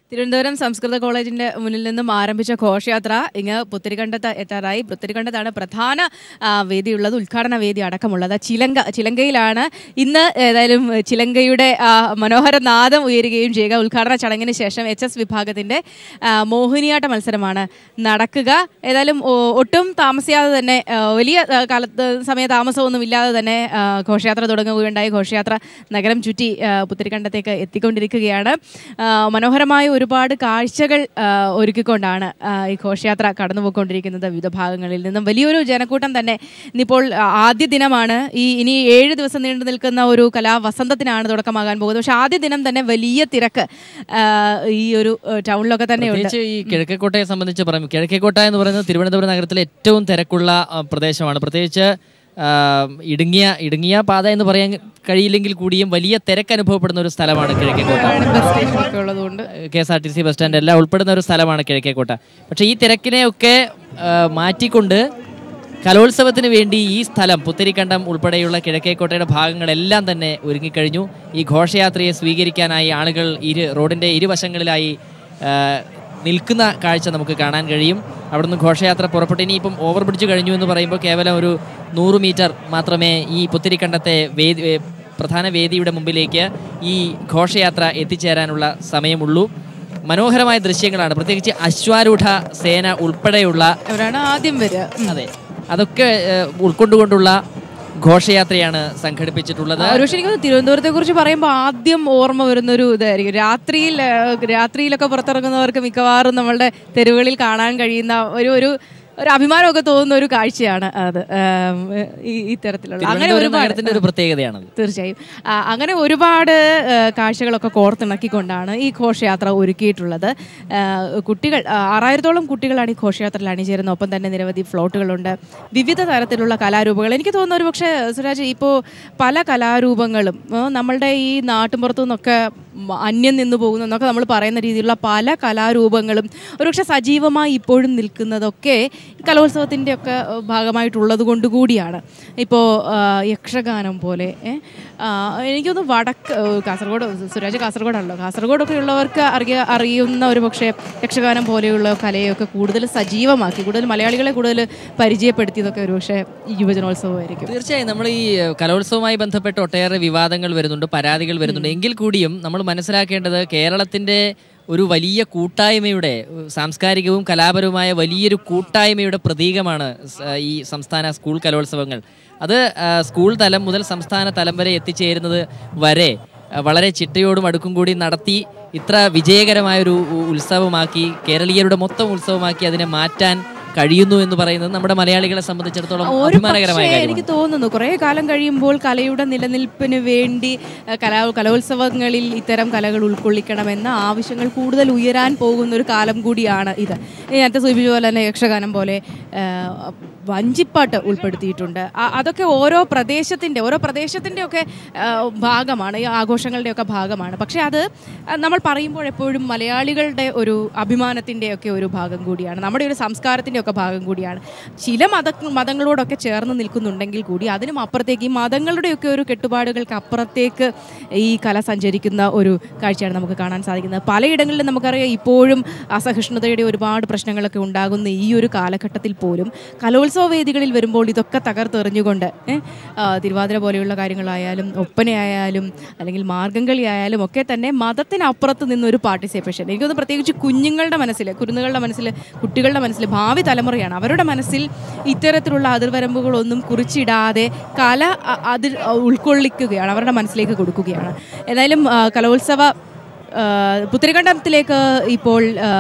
തിരുവനന്തപുരം സംസ്കൃത കോളേജിന്റെ മുന്നിൽ നിന്നും ആരംഭിച്ച ഘോഷയാത്ര ഇങ്ങ് പുത്തരിക്കണ്ടത്ത് എത്താറായി പുത്തരിക്കണ്ടത്താണ് പ്രധാന ആ, വേദിയുള്ളത് ഉദ്ഘാടന വേദി അടക്കമുള്ളത് ചിലങ്ക ചിലങ്കയിലാണ് ഇന്ന് ഏതായാലും ചിലങ്കയുടെ ആ, മനോഹര നാദം ഉയരുകയും ചെയ്യുക ഉദ്ഘാടന ചടങ്ങിന് ശേഷം എച്ച് എസ് വിഭാഗത്തിന്റെ ആ, മോഹിനിയാട്ട മത്സരമാണ് നടക്കുക ഏതായാലും ഒ- ഒട്ടും താമസിയാതെ തന്നെ ആ, വലിയ ആ, കാലത്ത് സമയ താമസമൊന്നും ഇല്ലാതെ തന്നെ ആ, ഘോഷയാത്ര തുടങ്ങുകയുണ്ടായി ഘോഷയാത്ര നഗരം ചുറ്റി ആ, പുത്തരിക്കണ്ടത്തേക്ക് എത്തിക്കൊണ്ടിരിക്കുകയാണ് ആ, മനോഹരമായ ഒരുപാട് കാഴ്ചകൾ ആ, ഒരുക്കിക്കൊണ്ടാണ് ആ, ഈ ഘോഷയാത്ര കടന്നുപോയിക്കൊണ്ടിരിക്കുന്നത് വിവിധ ഭാഗങ്ങളിൽ നിന്നും വലിയൊരു ജനക്കൂട്ടം തന്നെ ഇന്നിപ്പോൾ ആ, ആദ്യ ദിനമാണ് ഈ ഇനി ഏഴ് ദിവസം നീണ്ടു നിൽക്കുന്ന ഒരു കലാവസന്തത്തിനാണ് തുടക്കമാകാൻ പോകുന്നത് പക്ഷെ ആദ്യ ദിനം തന്നെ വലിയ തിരക്ക് ആ, ഈ ഒരു ആ, ടൗണിലൊക്കെ തന്നെയുണ്ട് പ്രത്യേകിച്ച് ഈ കിഴക്കേക്കോട്ടയെ സംബന്ധിച്ച് പറയും കിഴക്കേക്കോട്ട എന്ന് പറയുന്നത് തിരുവനന്തപുരം നഗരത്തിലെ ഏറ്റവും തിരക്കുള്ള ആ, പ്രദേശമാണ് പ്രത്യേകിച്ച് ആ, ഇടുങ്ങിയ ഇടുങ്ങിയ പാത എന്ന് പറയാൻ കഴിയില്ലെങ്കിൽ കൂടിയും വലിയ തിരക്ക് അനുഭവപ്പെടുന്ന ഒരു സ്ഥലമാണ് കിഴക്കേക്കോട്ട ബസ് സ്റ്റേഷനൊക്കെ ഉള്ളതുകൊണ്ട് K S R T C bus stand എല്ലാം ഉൾപ്പെടുന്ന ഒരു സ്ഥലമാണ് കിഴക്കേക്കോട്ട പക്ഷേ ഈ തിരക്കിനെയൊക്കെ ആ, മാറ്റിക്കൊണ്ട് കലോത്സവത്തിന് വേണ്ടി ഈ സ്ഥലം പുത്തരിക്കണ്ടം ഉൾപ്പെടെയുള്ള കിഴക്കേക്കോട്ടയുടെ ഭാഗങ്ങളെല്ലാം തന്നെ ഒരുങ്ങിക്കഴിഞ്ഞു ഈ ഘോഷയാത്രയെ സ്വീകരിക്കാനായി ആളുകൾ ഇരു റോഡിൻ്റെ ഇരുവശങ്ങളിലായി ആ, നിൽക്കുന്ന കാഴ്ച നമുക്ക് കാണാൻ കഴിയും അവിടുന്ന് ഘോഷയാത്ര പുറപ്പെട്ട് ഇനിയിപ്പം ഓവർ ബ്രിഡ്ജ് കഴിഞ്ഞു എന്ന് പറയുമ്പോൾ കേവലം ഒരു നൂറ് മീറ്റർ മാത്രമേ ഈ പുത്തിരിക്കണ്ടത്തെ വേദി ഏ, പ്രധാന വേദിയുടെ മുമ്പിലേക്ക് ഈ ഘോഷയാത്ര എത്തിച്ചേരാനുള്ള സമയമുള്ളൂ മനോഹരമായ ദൃശ്യങ്ങളാണ് പ്രത്യേകിച്ച് അശ്വാരൂഢ സേന ഉൾപ്പെടെയുള്ള അവരാണ് ആദ്യം വരിക ഉം. അതെ അതൊക്കെ ഏഹ്, ഉൾക്കൊണ്ടുകൊണ്ടുള്ള ഘോഷയാത്രയാണ് സംഘടിപ്പിച്ചിട്ടുള്ളത് ആ, ഒരുപക്ഷെ എനിക്ക് തോന്നുന്നു തിരുവനന്തപുരത്തെ കുറിച്ച് പറയുമ്പോൾ ആദ്യം ഓർമ്മ വരുന്ന ഒരു ഇതായിരിക്കും രാത്രിയിൽ ആ, രാത്രിയിലൊക്കെ പുറത്തിറങ്ങുന്നവർക്ക് മിക്കവാറും നമ്മളുടെ തെരുവുകളിൽ കാണാൻ കഴിയുന്ന ഒരു ഒരു ഒരു അഭിമാനമൊക്കെ തോന്നുന്ന ഒരു കാഴ്ചയാണ് അത് ആം, ഈ ഇത്തരത്തിലുള്ള അങ്ങനെ തിരുവനന്തപുരം ഒരുപാട് നഗരത്തിന്റെ ഒരു പ്രത്യേകതയാണത് തീർച്ചയായും ആ, അങ്ങനെ ഒരുപാട് ആ, കാഴ്ചകളൊക്കെ കോർത്തിണക്കിക്കൊണ്ടാണ് ഈ ഘോഷയാത്ര ഒരുക്കിയിട്ടുള്ളത് ആ, കുട്ടികൾ ആ, ആറായിരത്തോളം കുട്ടികളാണ് ഈ ഘോഷയാത്രയിൽ അണിചേരുന്നത് ഒപ്പം തന്നെ നിരവധി ഫ്ലോട്ടുകളുണ്ട് വിവിധ തരത്തിലുള്ള കലാരൂപങ്ങൾ എനിക്ക് തോന്നുന്നു ഒരു പക്ഷേ സുരാജ് ഇപ്പോൾ പല കലാരൂപങ്ങളും ആ, നമ്മളുടെ ഈ നാട്ടുമ്പുറത്തു നിന്നൊക്കെ മ- അന്യം നിന്ന് പോകുന്നു എന്നൊക്കെ നമ്മൾ പറയുന്ന രീതിയിലുള്ള പല കലാരൂപങ്ങളും ഒരുപക്ഷെ സജീവമായി ഇപ്പോഴും നിൽക്കുന്നതൊക്കെ ഈ കലോത്സവത്തിൻ്റെ ഒക്കെ ഏഹ്, ഭാഗമായിട്ടുള്ളത് കൊണ്ട് കൂടിയാണ് ഇപ്പോൾ യക്ഷഗാനം പോലെ ഏ, ആ, എനിക്കൊന്ന് വടക്ക് ഏഹ്, കാസർഗോഡ് സുരാജ് കാസർഗോഡാണല്ലോ കാസർഗോഡൊക്കെ ഉള്ളവർക്ക് അറിയ അറിയുന്ന ഒരു പക്ഷേ യക്ഷഗാനം പോലെയുള്ള കലയൊക്കെ കൂടുതൽ സജീവമാക്കി കൂടുതൽ മലയാളികളെ കൂടുതൽ പരിചയപ്പെടുത്തിയതൊക്കെ ഒരു പക്ഷേ ഈ യുവജനോത്സവമായിരിക്കും തീർച്ചയായും നമ്മൾ ഈ ഏഹ്, കലോത്സവവുമായി ബന്ധപ്പെട്ട് ഒട്ടേറെ വിവാദങ്ങൾ വരുന്നുണ്ട് പരാതികൾ വരുന്നുണ്ട് എങ്കിൽ കൂടിയും നമ്മൾ മനസ്സിലാക്കേണ്ടത് കേരളത്തിന്റെ ഒരു വലിയ കൂട്ടായ്മയുടെ ഏഹ്, സാംസ്കാരികവും കലാപരവുമായ വലിയൊരു കൂട്ടായ്മയുടെ പ്രതീകമാണ് സ- ഈ സംസ്ഥാന സ്കൂൾ കലോത്സവങ്ങൾ അത് ആ, സ്കൂൾ തലം മുതൽ സംസ്ഥാന തലം വരെ എത്തിച്ചേരുന്നത് വരെ ആ, വളരെ ചിട്ടയോടും അടുക്കും കൂടി നടത്തി ഇത്ര വിജയകരമായൊരു ഉ- ഉത്സവമാക്കി കേരളീയരുടെ മൊത്തം ഉത്സവമാക്കി അതിനെ മാറ്റാൻ കഴിയുന്നു എന്ന് പറയുന്നത് നമ്മുടെ മലയാളികളെ സംബന്ധിച്ചിടത്തോളം ഒരു അഭിമാനകരമായ പക്ഷേ കാര്യമാണ് എനിക്ക് തോന്നുന്നു കുറേ കാലം കഴിയുമ്പോൾ കലയുടെ നിലനിൽപ്പിന് വേണ്ടി അഹ്, കലാ കലോത്സവങ്ങളിൽ ഇത്തരം കലകൾ ഉൾക്കൊള്ളിക്കണമെന്ന ആവശ്യങ്ങൾ കൂടുതൽ ഉയരാൻ പോകുന്ന ഒരു കാലം കൂടിയാണ് ഇത് ഈ നേരത്തെ സൂചിപ്പിച്ച പോലെ തന്നെ യക്ഷഗാനം പോലെ ആഹ്, വഞ്ചിപ്പാട്ട് ഉൾപ്പെടുത്തിയിട്ടുണ്ട് ആ- അതൊക്കെ ഓരോ പ്രദേശത്തിൻ്റെ ഓരോ പ്രദേശത്തിൻ്റെ ഒക്കെ ആഹ്, ഭാഗമാണ് ഈ ആഘോഷങ്ങളുടെ ഒക്കെ ഭാഗമാണ് പക്ഷേ അത് അഹ്, നമ്മൾ പറയുമ്പോൾ എപ്പോഴും മലയാളികളുടെ ഒരു അഭിമാനത്തിൻ്റെ ഒക്കെ ഒരു ഭാഗം കൂടിയാണ് നമ്മുടെ ഒരു സംസ്കാരത്തിൻ്റെ ഒക്കെ ഭാഗം കൂടിയാണ് ചില മത മതങ്ങളോടൊക്കെ ചേർന്ന് നിൽക്കുന്നുണ്ടെങ്കിൽ കൂടി അതിനും അപ്പുറത്തേക്ക് ഈ മതങ്ങളുടെയൊക്കെ ഒരു കെട്ടുപാടുകൾക്ക് അപ്പുറത്തേക്ക് ഈ കല സഞ്ചരിക്കുന്ന ഒരു കാഴ്ചയാണ് നമുക്ക് കാണാൻ സാധിക്കുന്നത് പലയിടങ്ങളിലും നമുക്കറിയാം ഇപ്പോഴും അസഹിഷ്ണുതയുടെ ഒരുപാട് പ്രശ്നങ്ങളൊക്കെ ഉണ്ടാകുന്ന ഈ ഒരു കാലഘട്ടത്തിൽ പോലും കലോത്സവ വേദികളിൽ വരുമ്പോൾ ഇതൊക്കെ തകർത്തെറിഞ്ഞുകൊണ്ട് ഏ, ആ, തിരുവാതിര പോലെയുള്ള കാര്യങ്ങളായാലും ഒപ്പനയായാലും അല്ലെങ്കിൽ മാർഗംകളി ആയാലും ഒക്കെ തന്നെ മതത്തിനപ്പുറത്ത് നിന്നൊരു പാർട്ടിസിപ്പേഷൻ എനിക്കൊന്ന് പ്രത്യേകിച്ച് കുഞ്ഞുങ്ങളുടെ മനസ്സിൽ കുരുന്നുകളുടെ മനസ്സിൽ കുട്ടികളുടെ മനസ്സിൽ ഭാവി തലമുറയാണ് അവരുടെ മനസ്സിൽ ഇത്തരത്തിലുള്ള അതിർവരമ്പുകളൊന്നും കുറിച്ചിടാതെ കല അ- അതിൽ ഉൾക്കൊള്ളിക്കുകയാണ് അവരുടെ മനസ്സിലേക്ക് കൊടുക്കുകയാണ് ഏതായാലും ആ, കലോത്സവ ആ, പുത്തരിക്കണ്ടത്തിലേക്ക് ഇപ്പോൾ ആ,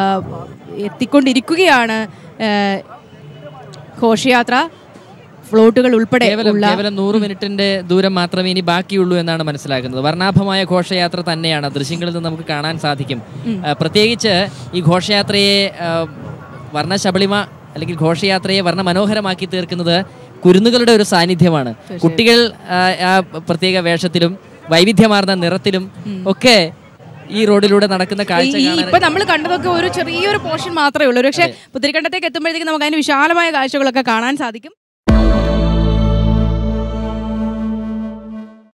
എത്തിക്കൊണ്ടിരിക്കുകയാണ് ആ, ഘോഷയാത്ര ഫ്ലോട്ടുകൾ ഉൾപ്പെടെ കേവലം ഉള്ള കേവലം നൂറ് മിനിറ്റിന്റെ ദൂരം മാത്രമേ ഇനി ബാക്കിയുള്ളൂ എന്നാണ് മനസ്സിലാക്കുന്നത് വർണ്ണാഭമായ ഘോഷയാത്ര തന്നെയാണ് ദൃശ്യങ്ങളിൽ നിന്ന് നമുക്ക് കാണാൻ സാധിക്കും ആ, പ്രത്യേകിച്ച് ഈ ഘോഷയാത്രയെ ആ, വർണ്ണശബളിമ അല്ലെങ്കിൽ ഘോഷയാത്രയെ വർണ്ണ മനോഹരമാക്കി തീർക്കുന്നത് കുരുന്നുകളുടെ ഒരു സാന്നിധ്യമാണ് കുട്ടികൾ ആ, ആ പ്രത്യേക വേഷത്തിലും വൈവിധ്യമാർന്ന നിറത്തിലും ഒക്കെ ഈ റോഡിലൂടെ നടക്കുന്ന കാഴ്ച ഈ കാണാൻ ഇപ്പൊ നമ്മൾ കണ്ടതൊക്കെ ഒരു ചെറിയൊരു പോർഷൻ മാത്രമേ ഉള്ളൂ പക്ഷേ പുത്തിരിക്കണ്ടത്തേക്ക് എത്തുമ്പോഴത്തേക്ക് നമുക്ക് അതിന് വിശാലമായ കാഴ്ചകളൊക്കെ കാണാൻ സാധിക്കും